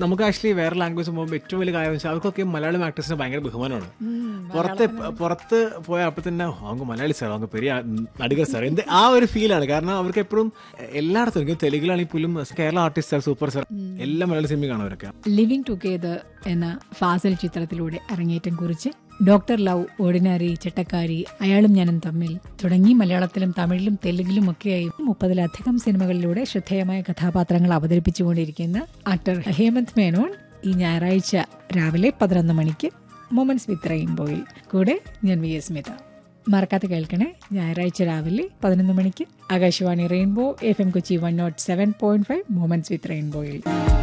നമുക്ക് ആക്ച്വലി വേറെ ലാംഗ്വേജ് പോകുമ്പോൾ ഏറ്റവും വലിയ കാര്യം വെച്ചാൽ അവർക്കൊക്കെ മലയാളം ആക്ടേഴ്സിന് ഭയങ്കര ബഹുമാനമാണ് പുറത്ത് പുറത്ത് പോയ അപ്പോൾ തന്നെ அவங்க മലയാളി സാർ அவங்க പെരിയ നടികർ സാർ എന്ത് ആ ഒരു ഫീലാണ് കാരണം അവർക്ക് എപ്പോഴും എല്ലായിടത്തും എനിക്ക് തെലുങ്കിലാണെങ്കിൽ പോലും Kerala artist sir super sir എല്ലാ മലയാള സിനിമ കാണും അവരൊക്കെ ലിവിംഗ് ടുഗെദർ എന്ന ഫാസൽ ചിത്രത്തിലൂടെ അരങ്ങേറ്റം കുറിച്ച് ഡോക്ടർ ലവ് ഓർഡിനറി ചെട്ടക്കാരി അയാളും ഞാനും തമ്മിൽ തുടങ്ങി മലയാളത്തിലും തമിഴിലും തെലുങ്കിലും ഒക്കെയായി മുപ്പതിലധികം സിനിമകളിലൂടെ ശ്രദ്ധേയമായ കഥാപാത്രങ്ങൾ അവതരിപ്പിച്ചുകൊണ്ടിരിക്കുന്ന ആക്ടർ ഹേമന്ത് മേനോൻ ഈ ഞായറാഴ്ച രാവിലെ പതിനൊന്ന് മണിക്ക് മൊമെന്റ്സ് വിത്ത് റെയിൻബോയിൽ കൂടെ ഞാൻ വി എസ് സ്മിത മറക്കാതെ കേൾക്കണേ ഞായറാഴ്ച രാവിലെ പതിനൊന്ന് മണിക്ക് Akashvani Rainbow F M Kochi one nought seven point five moments with റെയിൻബോയിൽ